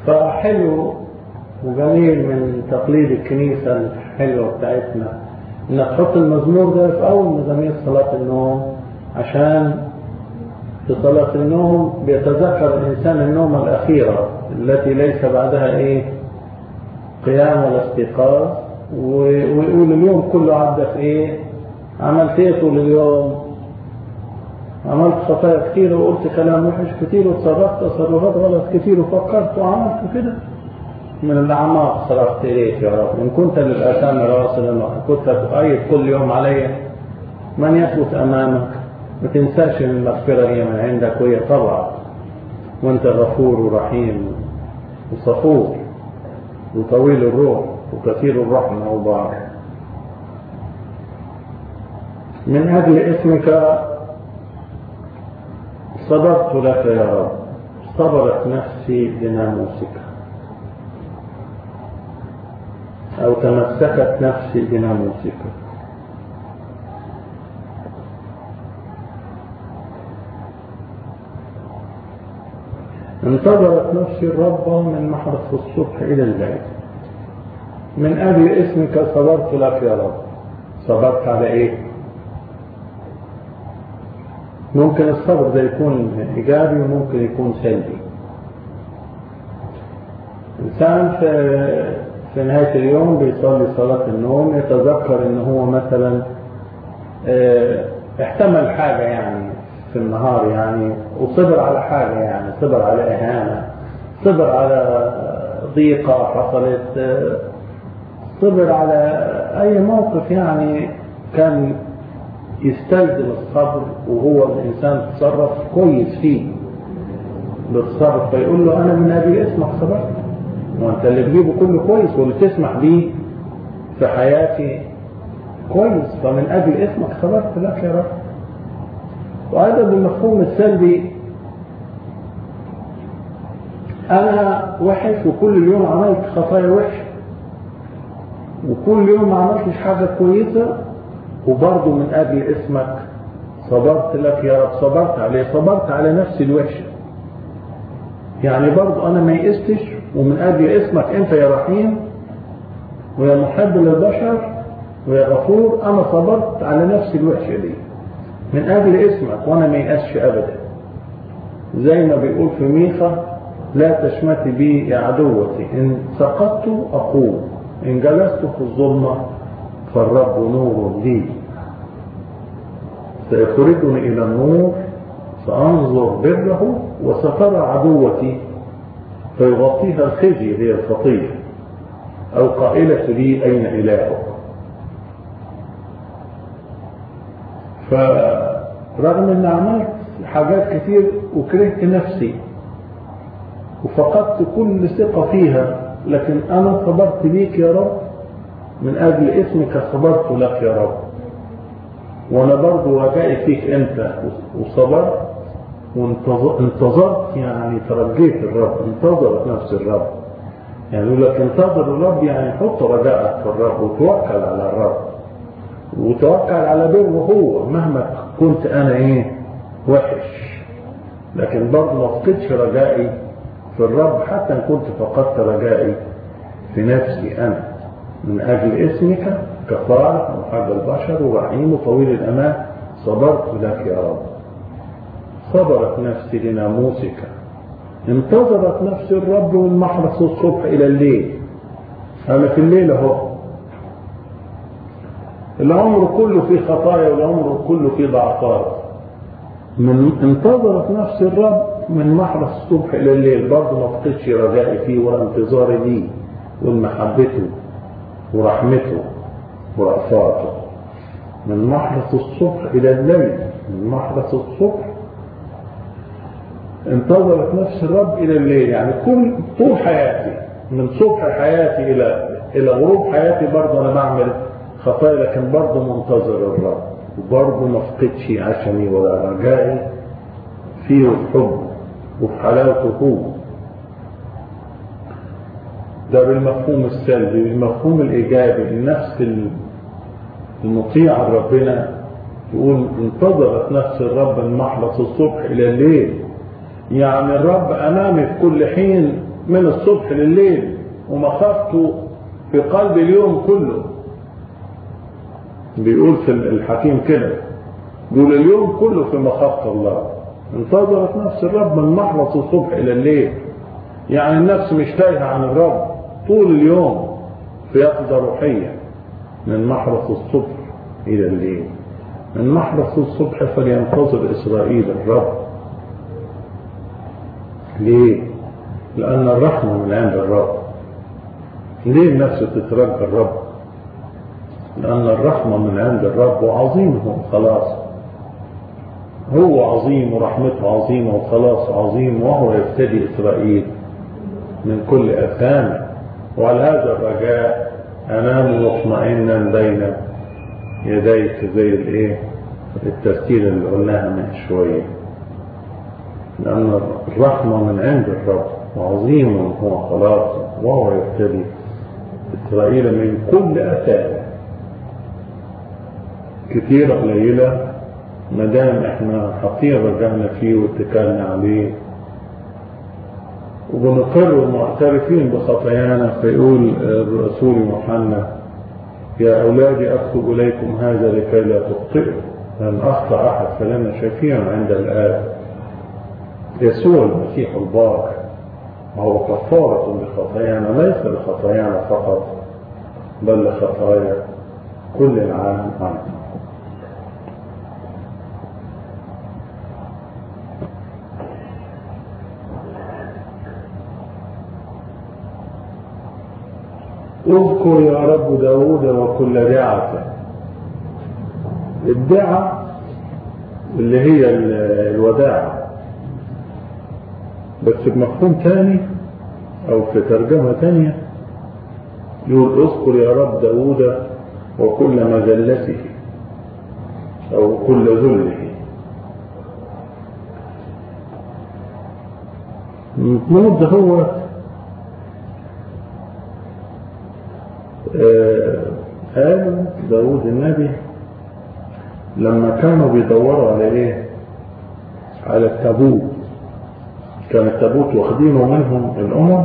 فحلو وجميل من تقليد الكنيسة الحلوة بتاعتنا انك تحط المزمور ده في اول مزامير صلاة النوم عشان في صلاة النوم بيتذكر الانسان النوم الاخيرة التي ليس بعدها ايه قيام ولا استيقاظ ويقول اليوم كله عدى في ايه عملت ايه طول اليوم عملت خطايا كتير وقلت كلام وحش كتير وتصرفت تصرفات غلط كتير وفكرت وعملت كده من الأعماق صرفت إليك يا رب إن كنت للآثام راصدا وكنت تؤيد كل يوم علي من يثبت أمامك ما تنساش إن المغفرة هي من عندك وهي طبعا وأنت غفور ورحيم وصفور وطويل الروح وكثير الرحمة وبار من أجل اسمك صبرت لك يا رب صبرت نفسي بناموسك أو تمسكت نفسي بناموسك انتظرت نفسي الرب من محرس الصبح إلى الليل من أجل اسمك صبرت لك يا رب صبرت على إيه؟ ممكن الصبر ده يكون إيجابي وممكن يكون سلبي إنسان في في نهاية اليوم بيصلي صلاة النوم يتذكر ان هو مثلا اه احتمل حاجة يعني في النهار يعني وصبر على حاجة يعني صبر على اهانة صبر على ضيقة حصلت اه صبر على اي موقف يعني كان يستلزم الصبر وهو الانسان تصرف كويس فيه بالصبر فيقول له انا من اجل اسمك صبرت وانت اللي تجيبه كله كويس واللي تسمح بيه في حياتي كويس فمن اجل اسمك صبرت لك يا رب وايضا بالمفهوم السلبي انا وحش وكل يوم عملت خطايا وحشه وكل يوم ما عملتش حاجه كويسه وبرضه من اجل اسمك صبرت لك يا رب صبرت عليه صبرت على نفسي الوحشه يعني برضه انا ما يئستش ومن أجل اسمك أنت يا رحيم ويا محب للبشر ويا غفور أنا صبرت على نفسي الوحشة دي من أجل اسمك وأنا ما يأسش أبدا زي ما بيقول في ميخا لا تشمتي بي يا عدوتي إن سقطت أقوم إن جلست في الظلمة فالرب نور لي سيخرجني إلى النور سأنظر بره وسترى عدوتي فيغطيها الخزي هي الخطية أو قائلة لي أين إلهك فرغم أن عملت حاجات كتير وكرهت نفسي وفقدت كل ثقة فيها لكن أنا صبرت بيك يا رب من أجل اسمك صبرت لك يا رب وأنا برضو رجائي فيك أنت وصبرت وانتظرت يعني ترجيت الرب انتظرت نفس الرب يعني يقول لك انتظر الرب يعني حط رجائك في الرب وتوكل على الرب وتوكل على بره هو مهما كنت انا ايه وحش لكن برضه ما فقدش رجائي في الرب حتى ان كنت فقدت رجائي في نفسي انا من اجل اسمك كفاره محب البشر ورحيم وطويل الامان صبرت لك يا رب صبرت نفسي لناموسك انتظرت نفسي الرب من محرس الصبح إلى الليل أنا في الليل أهو العمر كله في خطايا والعمر كله في ضعفات من انتظرت نفسي الرب من محرس الصبح إلى الليل برضه ما فقدش رجائي فيه ولا انتظاري ليه ومحبته ورحمته ورأفاته من محرس الصبح إلى الليل من محرس الصبح انتظرت نفس الرب الى الليل يعني كل طول حياتي من صبح حياتي الى الى غروب حياتي برضه انا بعمل خطايا لكن برضه منتظر الرب وبرضه ما فقدش عشمي ولا رجائي فيه وفي حبه وفي حلاوته هو ده بالمفهوم السلبي بالمفهوم الايجابي النفس المطيعه لربنا يقول انتظرت نفس الرب من محرس الصبح الى الليل يعني الرب امامي في كل حين من الصبح لليل ومخافته في قلب اليوم كله بيقول في الحكيم كده بيقول اليوم كله في مخافة الله انتظرت نفس الرب من محرص الصبح إلى الليل يعني النفس مش تايهة عن الرب طول اليوم في يقظة روحية من محرص الصبح إلى الليل من محرص الصبح فلينتظر إسرائيل الرب ليه؟ لأن الرحمة من عند الرب ليه النفس تترجى الرب؟ لأن الرحمة من عند الرب وعظيمه خلاص هو عظيم ورحمته عظيمة وخلاص عظيم وهو يفتدي إسرائيل من كل أثامه وعلى هذا الرجاء أنام مطمئنا بين يديك زي الايه التفسير اللي قلناها من شوية لأن الرحمة من عند الرب وعظيم هو خلاص وهو يفتدي إسرائيل من كل أثامه كتير قليلة ما دام احنا حقيقة رجعنا فيه واتكلنا عليه وبنقر معترفين بخطايانا فيقول الرسول يوحنا يا أولادي أكتب إليكم هذا لكي لا تخطئوا لأن أخطأ أحد فلنا شفيع عند الآب يسوع المسيح البار وهو كفارة لخطايانا ليس لخطايانا فقط بل لخطايا كل العالم عنه اذكر يا رب داود وكل دعته الدعة اللي هي الوداع بس بمفهوم تاني او في ترجمة تانية يقول اذكر يا رب داود وكل مذلته او كل ذله المفروض هو قال داود النبي لما كانوا بيدوروا على ايه على التابوت كان التابوت واخدينه منهم الامم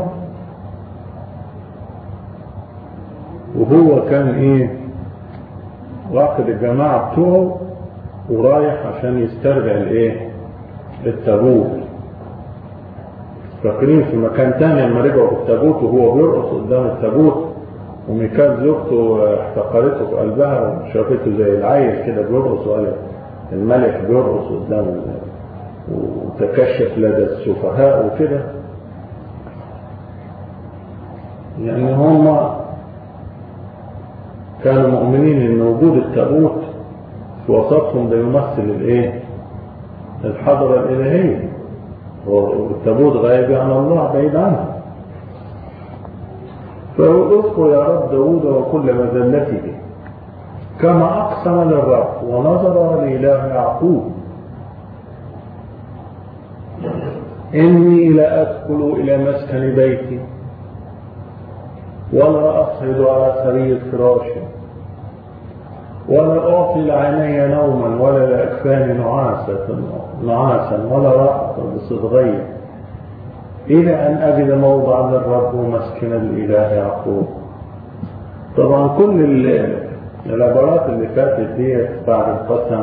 وهو كان ايه واخد الجماعة بتوعه ورايح عشان يسترجع الايه التابوت فاكرين في مكان تاني لما رجعوا بالتابوت وهو بيرقص قدام التابوت وميكال زوجته احتقرته في قلبها وشافته زي العيل كده بيرقص وقال الملك بيرقص قدام وتكشف لدى السفهاء وكده يعني هم كانوا مؤمنين ان وجود التابوت في وسطهم ده يمثل الايه الحضرة الالهية والتابوت غايب عن الله بعيد عنه فاذكر يا رب داود وكل مذلته كما أقسم للرب ونظر لإله يعقوب إني لا أدخل إلى مسكن بيتي ولا أصعد على سرير فراشي ولا أعطي لعيني نوما ولا لأكفاني نعاسة نعاسا ولا راحة بصدغي إلى أن أجد موضعا للرب ومسكنا لإله يعقوب طبعا كل العبارات اللي فاتت دي بعد القسم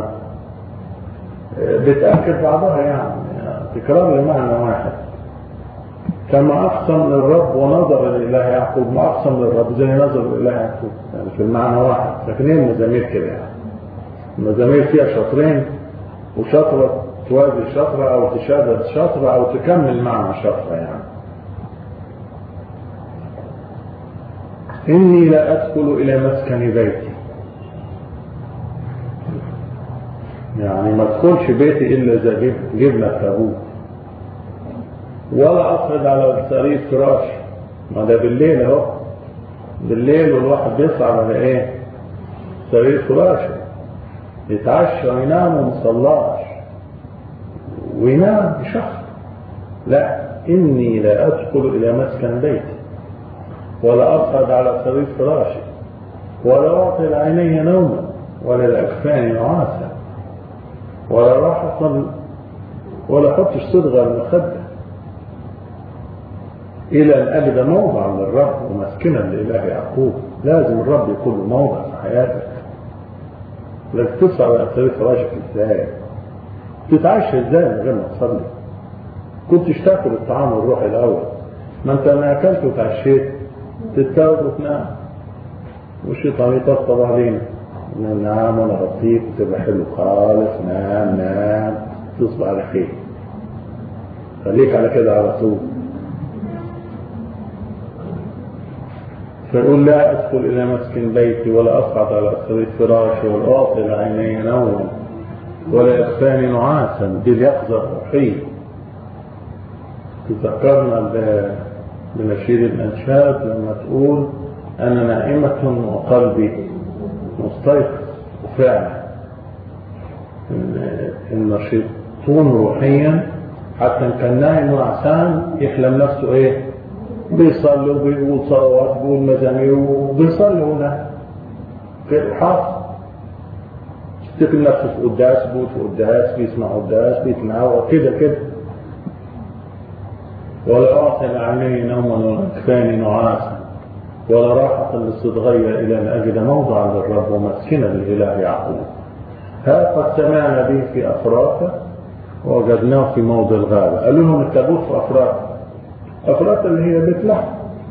بتأكد بعضها يعني تكرار لمعنى واحد كما أقسم للرب ونظر لإله يعقوب ما أقسم للرب زي نظر لإله يعقوب يعني في المعنى واحد لكن هي المزامير كده يعني المزامير فيها شطرين وشطرة توازي شطرة أو تشادد شطرة أو تكمل معنى شطرة يعني إني لا أدخل إلى مسكن بيتي يعني ما ادخلش بيتي إلا إذا جبنا التابوت ولا أصعد على سرير فراش ما ده بالليل أهو بالليل والواحد بيصعد على إيه؟ سرير فراش يتعشى وينام وما صلاش وينام بشهر لا إني لا أدخل إلى مسكن بيتي ولا أصعد على سرير فراشي ولا أعطي لعيني نوما ولا لأكفاني نعاسا ولا راحة ولا أحطش صدغة المخدة إلى أن أجد موضع للرب ومسكنا لإله يعقوب لازم الرب يكون له موضع في حياتك لازم تصعد على سبيل فراشك ازاي تتعشى ازاي من غير ما تصلي كنتش تاكل الطعام الروحي الاول ما انت ما اكلت وتعشيت تتاوب وتنام والشيطان يطبطب علينا ننام ونغطيك وتبقى حلو خالص نام نام تصبح على خير خليك على كده على طول فيقول لا ادخل الى مسكن بيتي ولا اصعد على سرير فراشي ولا اعطي عيني نوما ولا يخفاني نعاسا دي اليقظه الروحيه تذكرنا بنشيد الانشاد لما تقول انا نائمه وقلبي مستيقظ وفعلا النشيط طون روحيا حتى ان كان نايم ونعسان يحلم نفسه ايه بيصلي وبيقول صلوات وبيقول مزامير وبيصلي هنا في الحاصل يفتكر نفسه في قداس بيقول في قداس بيسمع قداس بيتناول كده كده ولا أعطي عيني نوما ولا كفاني نعاسا ولا راحة للصدغية إلى أن أجد موضعا للرب ومسكنا للإله يعقوب ها قد سمعنا به في أفراقة ووجدناه في موضع الغابة قالوا لهم التابوت في أفراقة أفراقة اللي هي بيت لحم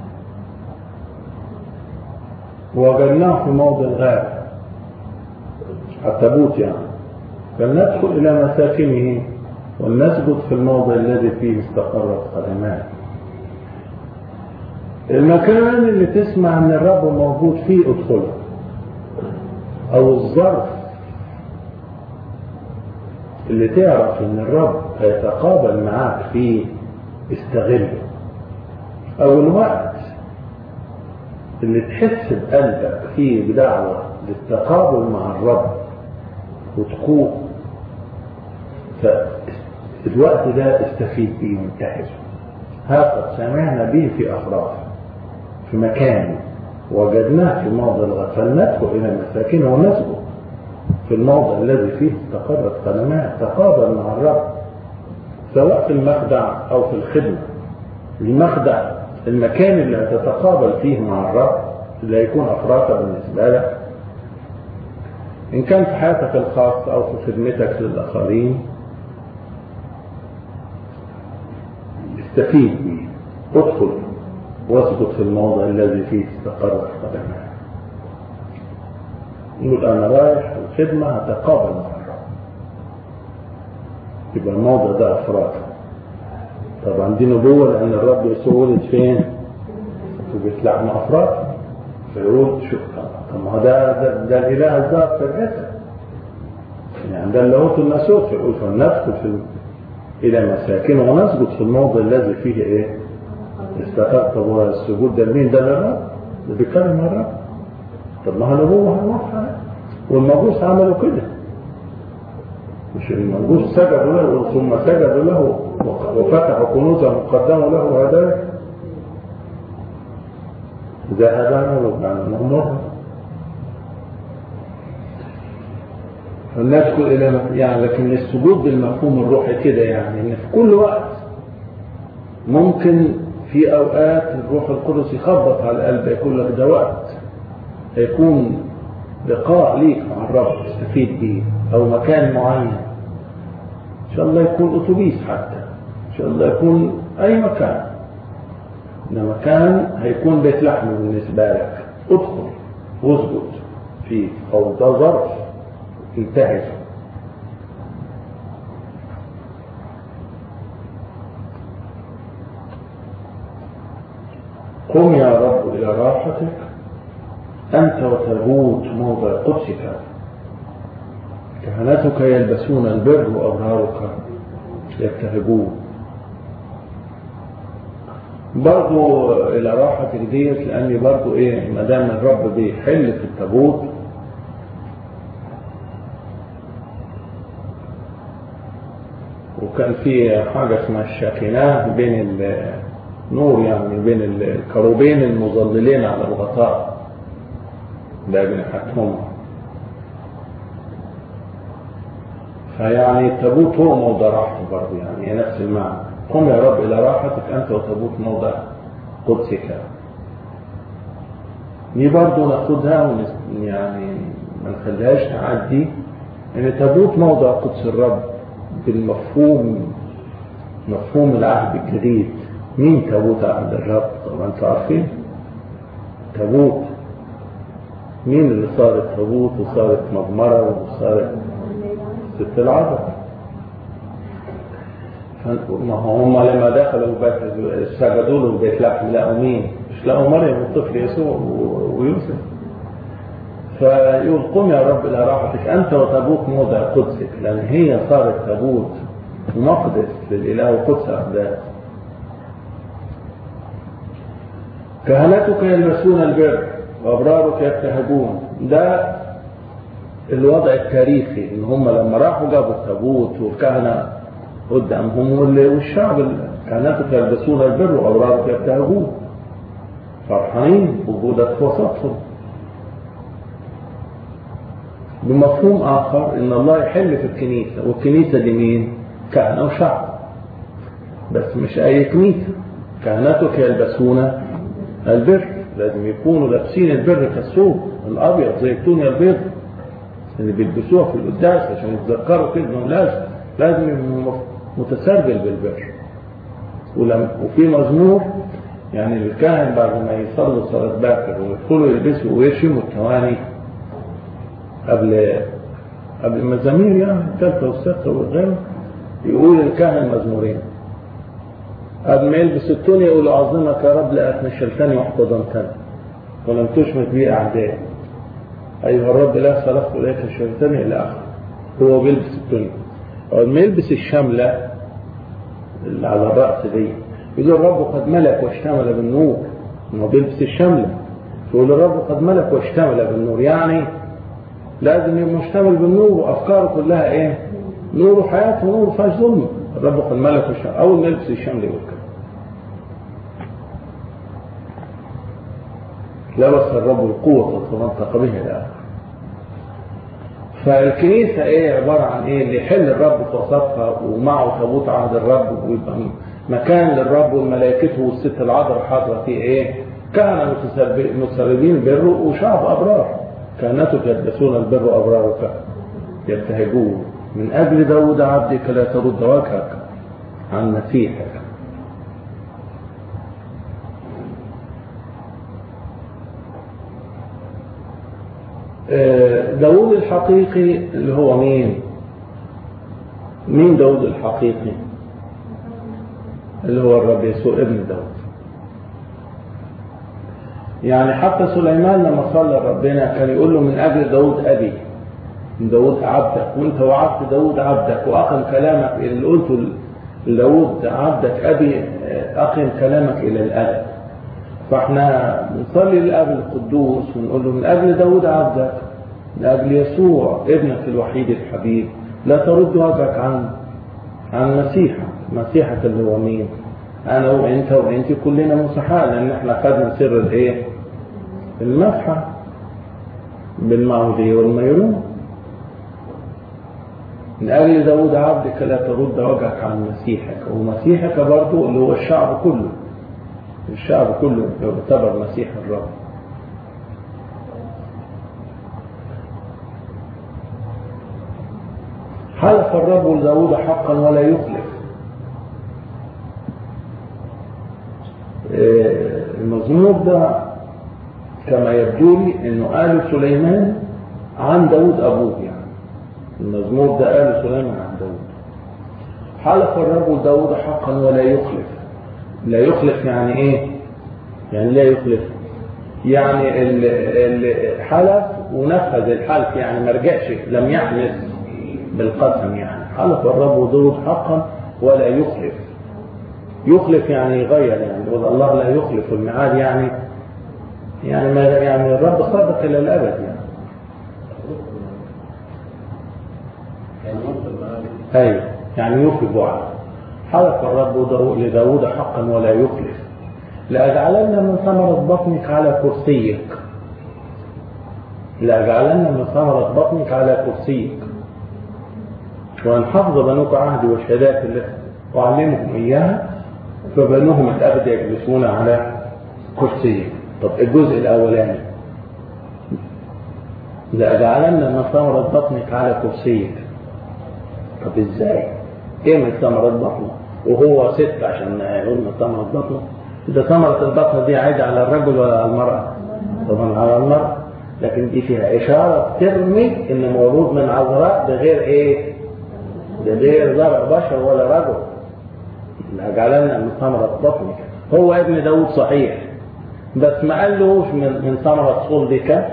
ووجدناه في موضع الغابة التابوت يعني فلندخل إلى مساكنه ولنسجد في الموضع الذي فيه استقرت قدماه المكان اللي تسمع ان الرب موجود فيه ادخله او الظرف اللي تعرف ان الرب هيتقابل معاك فيه استغله او الوقت اللي تحس بقلبك فيه بدعوة للتقابل مع الرب وتقوم فالوقت ده استفيد بيه وانتهزه هذا سمعنا به في أفراح في مكان وجدناه في موضع الغد فلندخل إلى مساكنه ونسجد في الموضع الذي فيه استقرت قدماه تقابل مع الرب سواء في المخدع أو في الخدمة المخدع المكان اللي هتتقابل فيه مع الرب اللي هيكون أفراطة بالنسبة لك إن كان في حياتك الخاصة أو في خدمتك للآخرين استفيد به ادخل واسقط في الموضع الذي فيه استقرت قدماه يقول أنا رايح الخدمة هتقابل مع الرب يبقى الموضع ده أفراد طبعا دي نبوة لأن الرب يسوع ولد فين؟ في بيت لحم أفراد فيقول شوف طب ما ده ده, ده الإله الذات في الجسد يعني ده اللاهوت الناسوت فيقول فلندخل في إلى مساكنه ونسجد في الموضع الذي فيه إيه؟ استقر طب هو السجود ده لمين؟ ده للرب ده بيكلم الرب طب ما هو نبوة هنوحى والمجوس عملوا كده مش المجوس سجدوا له ثم سجدوا له وفتحوا كنوزا وقدموا له هدايا ذهبنا ربنا مرة ندخل الى يعني لكن السجود بالمفهوم الروحي كده يعني ان في كل وقت ممكن في اوقات الروح القدس يخبط على القلب يقول لك ده وقت هيكون لقاء ليك مع الرب تستفيد بيه او مكان معين ان شاء الله يكون اتوبيس حتى ان شاء الله يكون اي مكان ده مكان هيكون بيت لحم بالنسبه لك ادخل واسجد فيه او ده ظرف انتهز قم يا رب إلى راحتك أنت وتابوت موضع قدسك كهنتك يلبسون البر وأبرارك يبتهجون برضو إلى راحتك ديت لأني برضو إيه ما دام الرب بيحل في التابوت وكان في حاجة اسمها الشاكناه بين النور يعني بين الكروبين المظللين على الغطاء بأجنحتهم فيعني التابوت هو موضع راحته برضه يعني هي نفس المعنى قم يا رب إلى راحتك أنت وتابوت موضع قدسك دي برضه ناخدها ونس- يعني ما نخليهاش تعدي ان تابوت موضع قدس الرب بالمفهوم مفهوم العهد الجديد مين تابوت عهد الرب طبعا انتوا عارفين تابوت مين اللي صارت تابوت وصارت مضمرة وصارت ست العذراء ما هم لما دخلوا بيت سجدوا له بيت لحم لقوا مين؟ مش لقوا مريم والطفل يسوع و- ويوسف فيقول قم يا رب الى راحتك انت وتابوت موضع قدسك لان هي صارت تابوت ومقدس للاله وقدس اقداس كهنتك يلبسون البر وابرارك يبتهجون ده الوضع التاريخي ان هم لما راحوا جابوا التابوت والكهنه قدامهم وال- والشعب كهنتك يلبسون البر وابرارك يبتهجون فرحانين وجودك في وسطهم بمفهوم آخر إن الله يحل في الكنيسة والكنيسة دي مين؟ كهنة وشعب بس مش أي كنيسة كهنتك يلبسون البر لازم يكونوا لابسين البر كالثوب الأبيض زي التونيا البيض اللي بيلبسوها في القداس عشان يتذكروا كده إنهم لازم لازم يبقوا متسربل بالبر ولم وفي مزمور يعني الكاهن بعد ما يصلوا صلاة باكر ويدخلوا يلبسوا ويرشموا التواني قبل قبل المزامير يعني الثالثة والسادسة والغيره يقول الكاهن مزمورين قبل ما يلبس التونيا يقول أعظمك يا رب لأنك نشلتني واحتضنتني ولم تشمت بي أعدائي أيها الرب لا صرفت إليك شلتني إلى آخره هو بيلبس التونيا أول ما يلبس الشملة اللي على الرأس دي يقول الرب قد ملك واشتمل بالنور هو بيلبس الشملة يقول الرب قد ملك واشتمل بالنور يعني لازم يبقى مشتمل بالنور وافكاره كلها ايه؟ نور وحياته نور ما فيهاش ظلم الرب قد ملك واشتمل اول ما يلبس الشمل يقول كده لبس الرب القوة فمنطق به الآخر فالكنيسة ايه عبارة عن ايه اللي يحل الرب في وسطها ومعه تابوت عهد الرب ويبقى مكان للرب وملائكته والست العذراء حاضرة فيه ايه كهنة متسربين بر وشعب أبرار كهنتك يلبسون البر وأبرارك يبتهجون من أجل داود عبدك لا ترد وجهك عن مسيحك داود الحقيقي اللي هو مين مين داود الحقيقي اللي هو الرب يسوع ابن داود يعني حتى سليمان لما صلى ربنا كان يقول له من أجل داود أبي من داود عبدك وانت وعدت داود عبدك وأقم كلامك اللي قلته لداود عبدك أبي أقم كلامك إلى الأبد فاحنا نصلي للأب القدوس ونقول له من أجل داود عبدك من أجل يسوع ابنك الوحيد الحبيب لا ترد وجهك عن عن مسيحك مسيحك اللي هو مين أنا وأنت وأنت كلنا مسحاء لأن احنا خدنا سر الإيه المسحة بالمعودية والميرون من أجل داود عبدك لا ترد وجهك عن مسيحك ومسيحك برضو اللي هو الشعب كله الشعب كله يعتبر مسيح الرب حلف الرب لداود حقا ولا يخلف المزمور ده كما يبدو لي انه قال سليمان عن داود ابوه يعني المزمور ده قال سليمان عن داود حلف الرب داود حقا ولا يخلف لا يخلف يعني ايه يعني لا يخلف يعني اللي حلف ونفذ الحلف يعني ما رجعش لم يحلف بالقسم يعني حلف الرب داود حقا ولا يخلف يخلف يعني يغير يعني يقول الله لا يخلف الميعاد يعني يعني ما يعني الرب صادق الى الابد يعني ايوه يعني يوفي بوعده حلف الرب لداود حقا ولا يخلف لأجعلن من ثمرة بطنك على كرسيك لأجعلن من ثمرة بطنك على كرسيك وأن حفظ بنوك عهدي وشهادات التي أعلمهم إياها فبنوهم الأبد يجلسون على كرسيك طب الجزء الأولاني لأجعلن من ثمرة بطنك على كرسيك طب ازاي؟ ايه من ثمرة بطنه؟ وهو ست عشان يقول من ثمرة بطنه ده ثمرة البطن دي عايدة على الرجل ولا على المرأة؟ طبعا على المرأة لكن دي فيها إشارة ترمي إن مولود من عذراء بغير إيه؟ بغير زرع بشر ولا رجل لأجعلن من ثمرة بطنك هو ابن داود صحيح بس ما قالوش من من ثمرة صلبك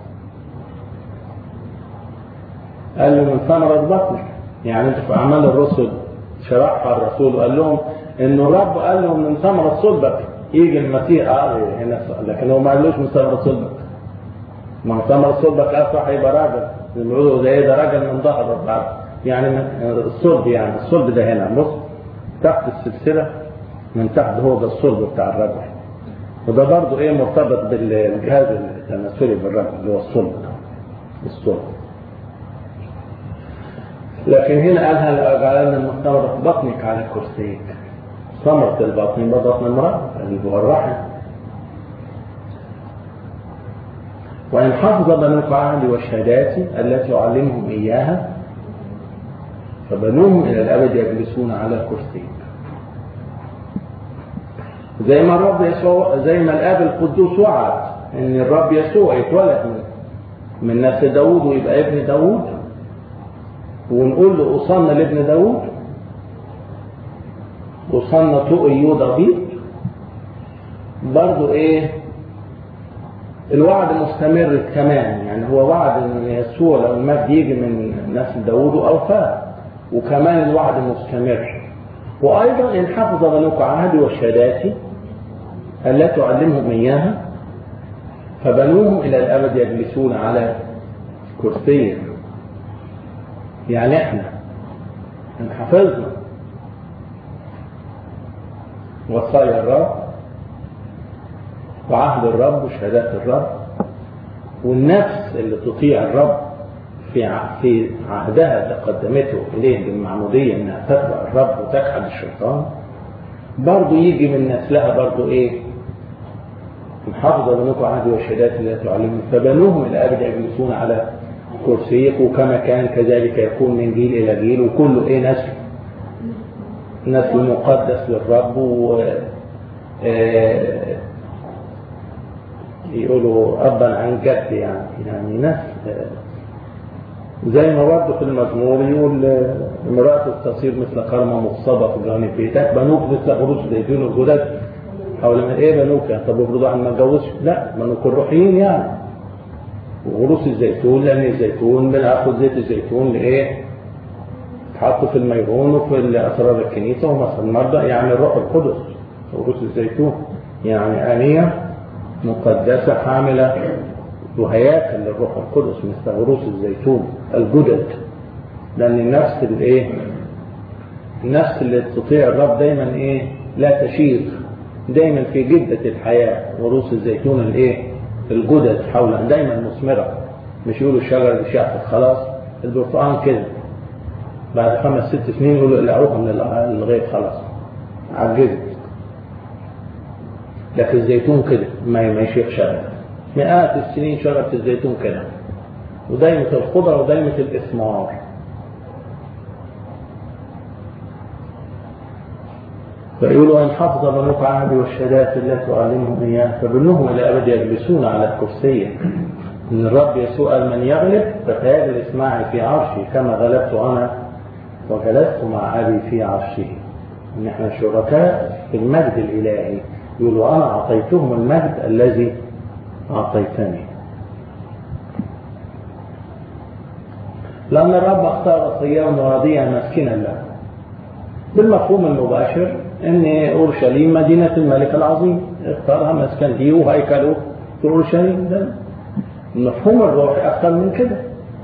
قال له من ثمرة بطنك يعني انت في أعمال الرسل شرحها الرسول وقال لهم إن الرب قال لهم من ثمرة صلبك يجي المسيح قال هنا لكن هو ما قالوش من ثمرة صلبك من ثمرة صلبك أصبح يبقى راجل بيقولوا ده ايه ده راجل من ظهر الرب يعني من الصلب يعني الصلب ده هنا بص تحت السلسلة من تحت هو ده الصلب بتاع الرجل وده برضه ايه مرتبط بالجهاز التناسلي بالرجل اللي هو الصلب ده الصلب لكن هنا قالها لأجعلن من ثمرة بطنك على كرسيك ثمرة البطن بطن المرأة اللي هو الرحم وإن حفظ بنوك عهدي وشهاداتي التي أعلمهم إياها فبنوهم إلى الأبد يجلسون على كرسيك زي ما الرب يسوع زي ما الآب القدوس وعد إن الرب يسوع يتولد من, من نسل داوود ويبقى ابن داوود ونقول له أصلنا لابن داوود وصلنا طوق يودا بيت برضو ايه الوعد مستمر كمان يعني هو وعد ان يسوع لو المجد يجي من نسل داوود واوفاه وكمان الوعد مستمر وايضا ان حفظ بنوك عهدي وشهاداتي التي تعلمهم اياها فبنوهم الى الابد يجلسون على كرسي يعني احنا ان حفظنا وصايا الرب وعهد الرب وشهادات الرب والنفس اللي تطيع الرب في في عهدها اللي قدمته اليه بالمعموديه انها تتبع الرب وتجحد الشيطان برضه يجي من نسلها برضه ايه؟ محافظه بنوك عهدي والشهادات التي تعلمهم فبنوهم الى ابد يجلسون على كرسيك وكما كان كذلك يكون من جيل الى جيل وكله ايه نسل نسل مقدس للرب و يقولوا أبا عن جد يعني يعني نسل زي ما برضه في المزمور يقول امرأة تصير مثل كرمة مخصبة في جانب بيتك بنوك مثل غروس زيتون الجدد حول من ايه بنوك يعني طب افرضوا عن ما اتجوزش لا بنوك الروحيين يعني وغروس الزيتون لان الزيتون بناخد زيت الزيتون لايه؟ تحط في الميرون وفي اسرار الكنيسه ومثل المرضى يعني الروح القدس غروس الزيتون يعني آنية مقدسة حاملة وهياكل للروح القدس مثل غروس الزيتون الجدد لأن النفس الايه؟ النفس اللي تطيع الرب دايما ايه؟ لا تشيخ دايما في جدة الحياة غروس الزيتون الايه؟ الجدد حولها دايما مثمرة مش يقولوا الشجرة دي شافت خلاص البرتقال كده بعد خمس ست سنين يقولوا اقلعوها من الغيب خلاص عجزت لكن الزيتون كده ما ما يشيخش ابدا مئات السنين شجرة الزيتون كده ودايمة الخضرة ودايمة الإثمار فيقولوا إن حفظ بنوك عهدي والشهادات التي تعلمهم إياها فبنهم إلى أبد يجلسون على الكرسي إن الرب يسوع قال من يغلب فسيجلس معي في عرشي كما غلبت أنا وجلست مع أبي في عرشه إن إحنا شركاء في المجد الإلهي يقولوا أنا أعطيتهم المجد الذي أعطيتني لأن الرب اختار صيام وراضيا مسكنا له بالمفهوم المباشر ان اورشليم مدينه الملك العظيم اختارها مسكن ليه وهيكله في اورشليم ده المفهوم الروحي اكثر من كده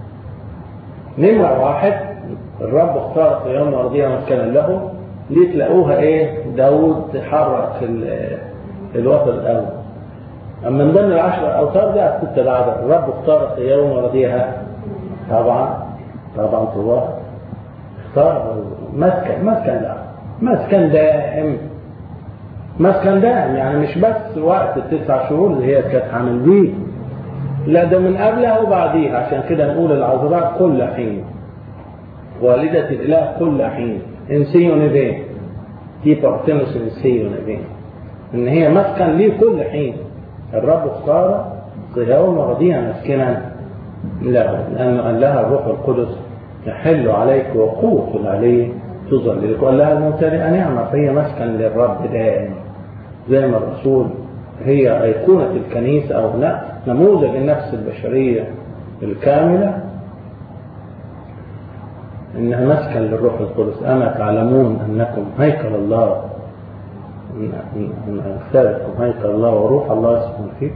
نمرة واحد الرب اختار صيام وارضية مسكنا له ليه تلاقوها ايه داود حرك الوتر الاول اما من ضمن العشر اوتار دي ست العدد الرب اختار صيام وارضيها طبعا طبعا طوال اختار مسكن مسكن لا مسكن دائم مسكن دائم يعني مش بس وقت التسع شهور اللي هي كانت عامل بيه لا ده من قبلها وبعديها عشان كده نقول العذراء كل حين والدة الإله كل حين انسيون بين دي بارتنس انسيون بين ان هي مسكن ليه كل حين الرب اختار صهيون وغضيها مسكنا له لأنه قال لها الروح القدس يحل عليك وقوة عليه تظللك وقال لها الممتلئة نعمة فهي مسكن للرب دائم زي ما الرسول هي أيقونة الكنيسة أو لا نموذج النفس البشرية الكاملة إنها مسكن للروح القدس أما تعلمون أنكم هيكل الله أن أجسادكم هيكل الله وروح الله يسكن فيكم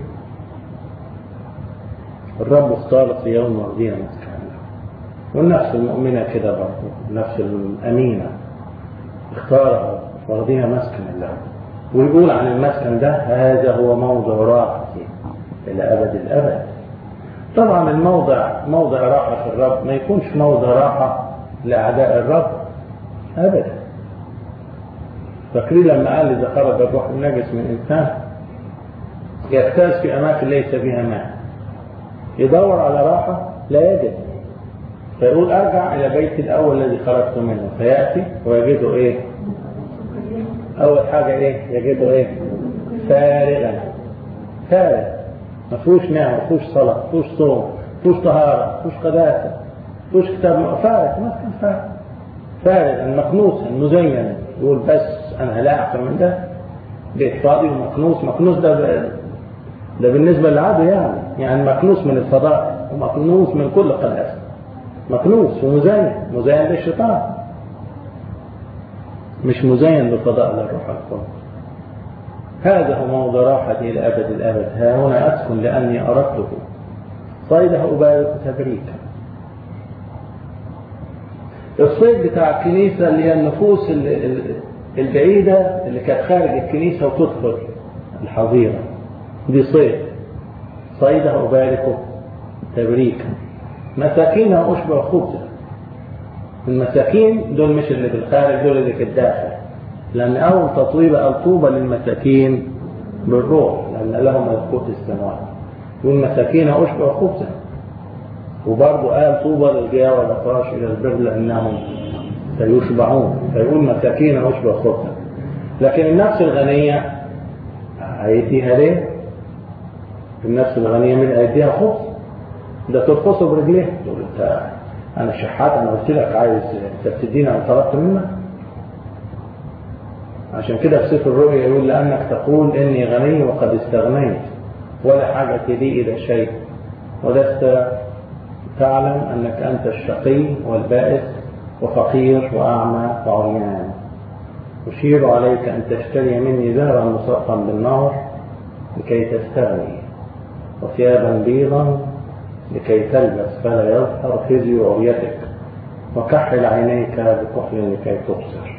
الرب اختار في يوم مرضينا مسكن والنفس المؤمنة كده برضه النفس الأمينة اختارها واخديها مسكن له ويقول عن المسكن ده هذا هو موضع راحتي إلى أبد الأبد طبعا الموضع موضع راحة في الرب ما يكونش موضع راحة لأعداء الرب أبدا فاكرين لما قال إذا خرج الروح النجس من إنسان يجتاز في أماكن ليس بها ماء يدور على راحة لا يجد فيقول أرجع إلى بيتي الأول الذي خرجت منه فيأتي ويجده إيه أول حاجة إيه يجده إيه فارغا فارغ ما فيهوش نعم ما فيهوش صلاة ما فيهوش صوم ما فيهوش طهارة ما فيهوش قداسة ما فيهوش كتاب فارغ مسكن فارغ فارغا مكنوسا مزينا يقول بس أنا لا أكثر من ده بيت فاضي ومكنوس مكنوس ده ب... ده بالنسبة للعدو يعني يعني مكنوس من الفضائل ومكنوس من كل قداسة مكنوس ومزين مزين للشيطان مش مزين لفضائل الروح القدس هذا هو موضع راحتي إلى أبد الأبد ها هنا أسكن لأني أردته صيدها أبارك تبريكا الصيد بتاع الكنيسة اللي هي النفوس البعيدة اللي كانت خارج الكنيسة وتدخل الحظيرة دي صيد صيدها أبارك تبريكا مساكينها أشبه خبزا المساكين دول مش اللي في الخارج دول اللي في الداخل لأن أول تطويبة قال طوبى للمساكين بالروح لأن لهم ملكوت السماوات والمساكين أشبه خبزا وبرضه قال طوبى للجياع والأفراش إلى البر لأنهم سيشبعون فيقول مساكين أشبه خبزا لكن النفس الغنية هيديها ليه؟ النفس الغنية من هيديها خبز ده ترقصه برجليه تقول انت انا شحات انا قلت لك عايز انت بتديني انا طلبت منك عشان كده في سفر الرؤيا يقول لانك تقول اني غني وقد استغنيت ولا حاجة لي الى شيء ولست تعلم انك انت الشقي والبائس وفقير واعمى وعريان أشير عليك أن تشتري مني ذهبا مصفا بالنار لكي تستغني وثيابا بيضا لكي تلبس فلا يظهر خزي رؤيتك وكحل عينيك بكحل لكي تبصر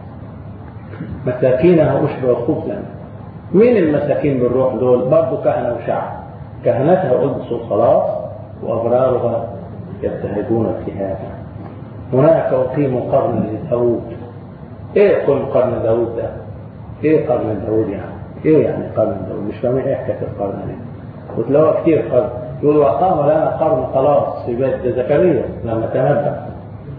مساكينها أشبه خبزا مين المساكين بالروح دول برضه كهنة وشعب كهنتها ألبسوا الخلاص وأبرارها يبتهجون ابتهاجا هناك أقيم قرن لداود إيه كل قرن داود ده؟ إيه قرن داود يعني؟ إيه يعني قرن داود؟ مش فاهمين إيه حكاية القرن دي؟ وتلاقوها كتير قرن يقول وقام لنا قرن خلاص في بيت زكريا لما تنبأ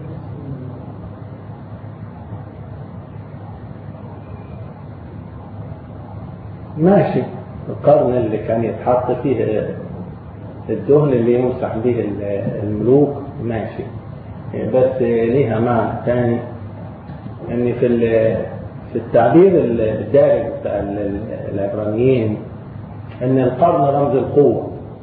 ماشي القرن اللي كان يتحط فيه الدهن اللي يمسح به الملوك ماشي بس ليها معنى ثاني ان في في التعبير الدارج بتاع العبرانيين ان القرن رمز القوه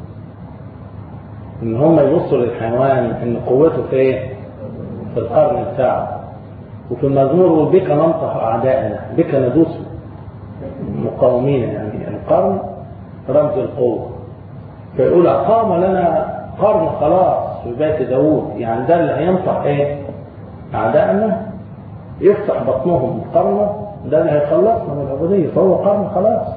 ان هم يبصوا للحيوان ان قوته في ايه في القرن بتاعه وفي المزمور بك ننطح اعدائنا بك ندوس مقاومين يعني القرن رمز القوه فيقول اقام لنا قرن خلاص في بيت داوود يعني ده اللي هينطح ايه اعدائنا يفتح بطنهم قرنه ده اللي هيخلصنا من العبوديه فهو قرن خلاص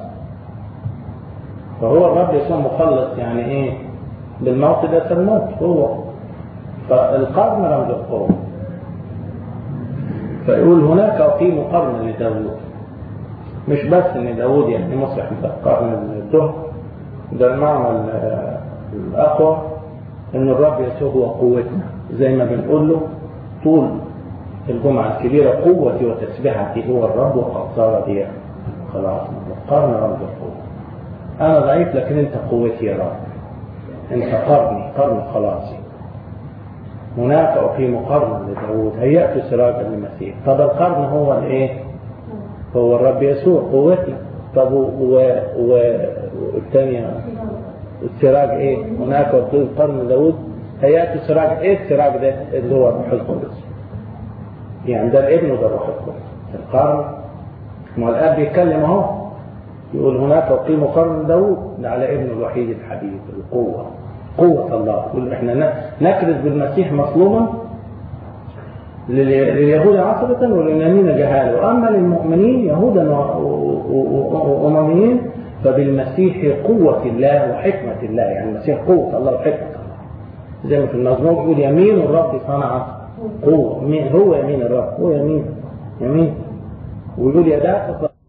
فهو الرب يسمى مخلص يعني ايه بالموت ده الموت هو فالقرن رمز القوة فيقول هناك أقيم قرن لداود مش بس ان داود يعني مصلح القرن الدهر ده المعنى الاقوى ان الرب يسوع هو قوتنا زي ما بنقول له طول الجمعة الكبيرة قوتي وتسبيحتي هو الرب وقد صار لي خلاص قرن رب القوة أنا ضعيف لكن أنت قوتي يا رب أنت قرني قرن خلاصي هناك أقيم قرنا لداود هيأت سراجا للمسيح طب القرن هو الإيه؟ هو الرب يسوع قوتنا طب والثانية السراج إيه؟ هناك أقيم قرن لداود هيأت سراج إيه السراج ده اللي هو الروح القدس يعني ده الابن وده الروح القدس القرن ما الاب بيتكلم اهو يقول هناك اقيم قرن داوود ده على ابنه الوحيد الحبيب القوه قوه الله يقول احنا نكرز بالمسيح مظلوما لليهود عصبة ولليمين جهالة وأما للمؤمنين يهودا وأمميين فبالمسيح قوة الله وحكمة الله يعني المسيح قوة الله وحكمة الله زي ما في المزمور يقول يمين الرب صنعت قوة مين هو يمين الرب هو يمين يمين ويقول يداه